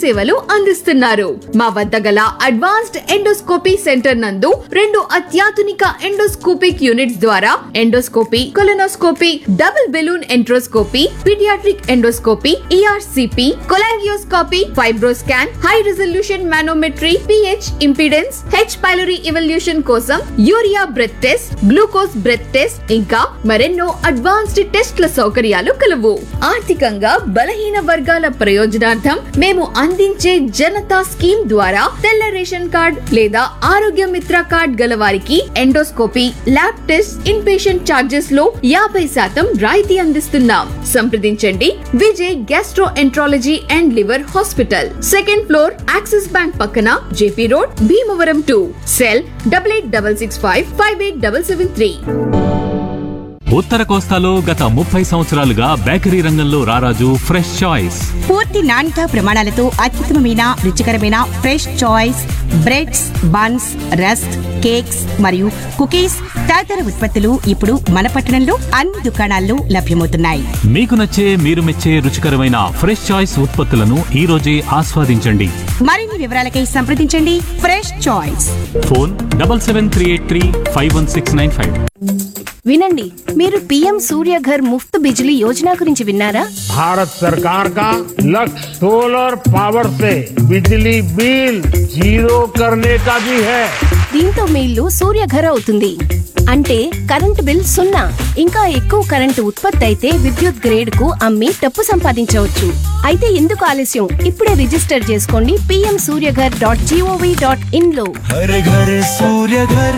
సేవలు అందిస్తున్నారు మా వద్ద గల అడ్వాన్స్డ్ ఎండోస్కోపీ సెంటర్ నందు రెండు అత్యాధునిక ఎండోస్కోపిక్ యూనిట్స్ ద్వారా endoscopy colonoscopy double balloon enteroscopy paediatric endoscopy ERCP cholangioscopy FibroScan high resolution manometry pH impedance H pylori evaluation కోసం urea breath test glucose breath test ఇంకా మరెన్నో అడ్వాన్స్డ్ టెస్ట్ల సౌకర్యాలు కలవు ఆర్థికంగా బలహీన వర్గాల ప్రయోజనార్థం మేము అందించే జనతా స్కీమ్ ద్వారా తెల్ల రేషన్ కార్డ్ లేదా ఆరోగ్య మిత్ర కార్డ్ గల వారికి endoscopy lab test inpatient charges లో యాభై శాతం రాయితీ అందిస్తున్నాం సంప్రదించండి Vijay gastroenterology and liver hospital second floor Axis Bank పక్కన JP road Bhimavaram two cell double eight double six five five eight double seven three ఉత్తర కోస్తాలో గత ముప్పై సంవత్సరాలుగా బేకరీ రంగంలో రారాజు ఫ్రెష్ చాయిస్ పూర్తి నాణ్యత ప్రమాణాలతో అత్యుత్తమమైన రుచికరమైన Fresh Choice breads buns rusk cakes మరియు కుకీస్ తదితర ఉత్పత్తులు ఇప్పుడు మన పట్టణంలో అన్ని దుకాణాల్లో లభ్యమవుతున్నాయి మీకు నచ్చే మీరు మెచ్చే రుచికరమైన ఫ్రెష్ చాయిస్ ఉత్పత్తులను ఈ రోజే ఆస్వాదించండి మరిన్ని వివరాలకై సంప్రదించండి Fresh Choice phone double seven three eight three five one six nine five వినండి మీరు పీఎం సూర్యఘర్ ముఫ్త్ బిజిలీ యోజన గురించి విన్నారా भारत सरकार का लक्ष्य सोलर पावर से बिजली बिल जीरो करने का भी है దీంతో మీ ఇల్లు సూర్యఘర్ అవుతుంది అంటే కరెంటు బిల్ సున్నా ఇంకా ఎక్కువ కరెంటు ఉత్పత్తి అయితే విద్యుత్ గ్రేడ్ కు అమ్మి డబ్బు సంపాదించవచ్చు అయితే ఎందుకు ఆలస్యం ఇప్పుడే రిజిస్టర్ చేసుకోండి PM Surya Ghar dot G O V dot in లో हर घर सूर्य घर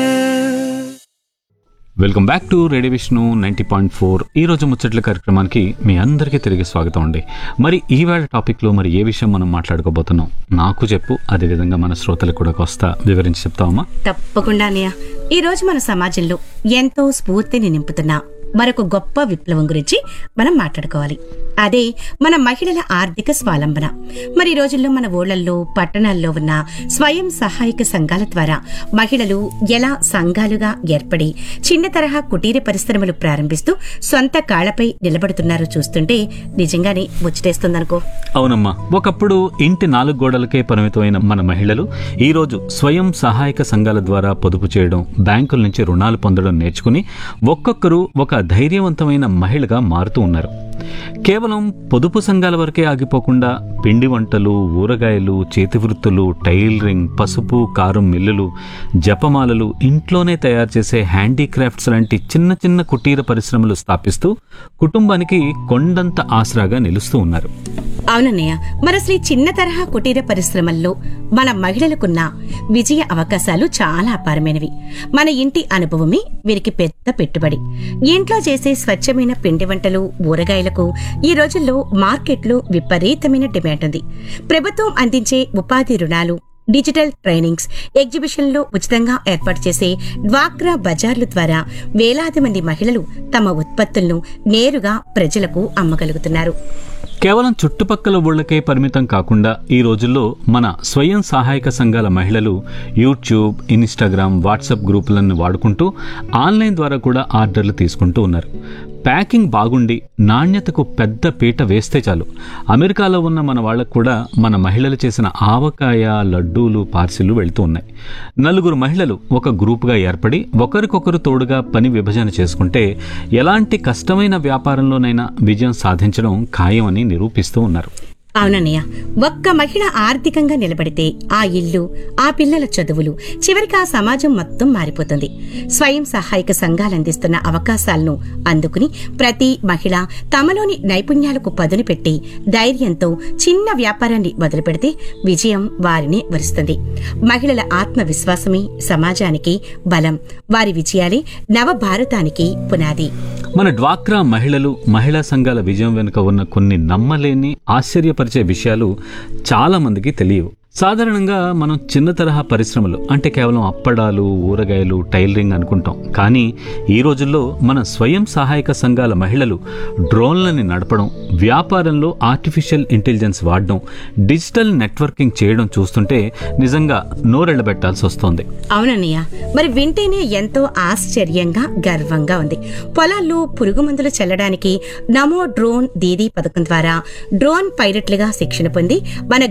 welcome back to radio Vishnu ninety point four ఈ రోజు ముచ్చట్ల కార్యక్రమానికి మీ అందరికీ తిరిగి స్వాగతం అండి మరి ఈవేళ టాపిక్లో మరి ఏ విషయం మనం మాట్లాడుకోబోతున్నాం నాకు చెప్పు అదేవిధంగా మన శ్రోతలకు కూడా కాస్త వివరించి చెప్తావమ్మా తప్పకుండా అన్నయ్య ఈ రోజు మన సమాజంలో ఎంతో స్ఫూర్తిని నింపుతున్న మరొక గొప్ప విప్లవం గురించి మనం మాట్లాడుకోవాలి అదే మన మహిళల ఆర్థిక స్వాలంబన మరి ఈ రోజుల్లో మన ఊళ్ళల్లో పట్టణాల్లో ఉన్న స్వయం సహాయక సంఘాల ద్వారా మహిళలు ఎలా సంఘాలుగా ఏర్పడి చిన్న తరహా కుటీర పరిశ్రమలు ప్రారంభిస్తూ సొంత కాళ్లపై నిలబడుతున్నారో చూస్తుంటే నిజంగానే ముచ్చటేస్తుందనుకో అవునమ్మా ఒకప్పుడు ఇంటి నాలుగు గోడలకే పరిమితమైన మన మహిళలు ఈ రోజు స్వయం సహాయక సంఘాల ద్వారా పొదుపు చేయడం బ్యాంకుల నుంచి రుణాలు పొందడం నేర్చుకుని ఒక్కొక్కరు ఒక ధైర్యవంతమైన మహిళగా మారుతూ ఉన్నారు కేవలం పొదుపు సంఘాల వరకే ఆగిపోకుండా పిండి వంటలు ఊరగాయలు చేతివృత్తులు టైలరింగ్ పసుపు కారం మిల్లులు జపమాలలు ఇంట్లోనే తయారు చేసే హ్యాండీక్రాఫ్ట్స్ లాంటి చిన్న చిన్న కుటీర పరిశ్రమలు స్థాపిస్తూ కుటుంబానికి కొండంత ఆసరాగా నిలుస్తూ ఉన్నారు అవునన్నయ్య మరి అసలు ఈ చిన్న తరహా కుటీర పరిశ్రమల్లో మన మహిళలకున్న విజయ అవకాశాలు చాలా అపారమైనవి మన ఇంటి అనుభవమే వీరికి పెద్ద పెట్టుబడి ఇంట్లో చేసే స్వచ్ఛమైన పిండి వంటలు ఊరగాయలకు ఈ రోజుల్లో మార్కెట్లో విపరీతమైన డిమాండ్ ఉంది ప్రభుత్వం అందించే ఉపాధి రుణాలు డిజిటల్ ట్రైనింగ్స్ ఎగ్జిబిషన్లో ఉచితంగా ఏర్పాటు చేసే డ్వాక్రా బజార్ల ద్వారా వేలాది మంది మహిళలు తమ ఉత్పత్తులను నేరుగా ప్రజలకు అమ్మగలుగుతున్నారు కేవలం చుట్టుపక్కల ఊళ్ళకే పరిమితం కాకుండా ఈ రోజుల్లో మన స్వయం సహాయక సంఘాల మహిళలు యూట్యూబ్ ఇన్స్టాగ్రామ్ వాట్సాప్ గ్రూపులను వాడుకుంటూ ఆన్లైన్ ద్వారా కూడా ఆర్డర్లు తీసుకుంటూ ఉన్నారు ప్యాకింగ్ బాగుండి నాణ్యతకు పెద్ద పీట వేస్తే చాలు అమెరికాలో ఉన్న మన వాళ్ళకు కూడా మన మహిళలు చేసిన ఆవకాయ లడ్డూలు పార్సిల్లు వెళ్తూ ఉన్నాయి నలుగురు మహిళలు ఒక గ్రూపుగా ఏర్పడి ఒకరికొకరు తోడుగా పని విభజన చేసుకుంటే ఎలాంటి కష్టమైన వ్యాపారంలోనైనా విజయం సాధించడం ఖాయమని నిరూపిస్తూ ఉన్నారు అవునన్నయ్య ఒక్క మహిళ ఆర్థికంగా నిలబడితే ఆ ఇల్లు ఆ పిల్లల చదువులు చివరికి ఆ సమాజం మొత్తం మారిపోతుంది స్వయం సహాయక సంఘాలు అందిస్తున్న అవకాశాలను అందుకుని ప్రతి మహిళ తమలోని నైపుణ్యాలకు పదును పెట్టి ధైర్యంతో చిన్న వ్యాపారాన్ని మొదలుపెడితే విజయం వారిని వరుస్తుంది మహిళల ఆత్మవిశ్వాసమే సమాజానికి బలం వారి విజయాలే నవ భారతానికి పునాది మన డ్వాక్రా మహిళలు మహిళా సంఘాల విజయం వెనుక ఉన్న కొన్ని నమ్మలేని ఆశ్చర్యపరిచే విషయాలు చాలా మందికి తెలియవు సాధారణంగా మనం చిన్న తరహా పరిశ్రమలు అంటే కేవలం అప్పడాలు ఊరగాయలు టైలరింగ్ అనుకుంటాం కానీ ఈ రోజుల్లో మన స్వయం సహాయక సంఘాల మహిళలు డ్రోన్లని నడపడం వ్యాపారంలో ఆర్టిఫిషియల్ ఇంటెలిజెన్స్ వాడడం డిజిటల్ నెట్వర్కింగ్ చేయడం చూస్తుంటే నిజంగా నోరెళ్లబెట్టాల్సి వస్తోంది అవునన్నయ్య మరి వింటేనే ఎంతో ఆశ్చర్యంగా గర్వంగా ఉంది పొలాల్లో పురుగు మందులు చల్లడానికి నమో డ్రోన్ దీదీ పథకం ద్వారా డ్రోన్ పైలట్లుగా శిక్షణ పొంది మన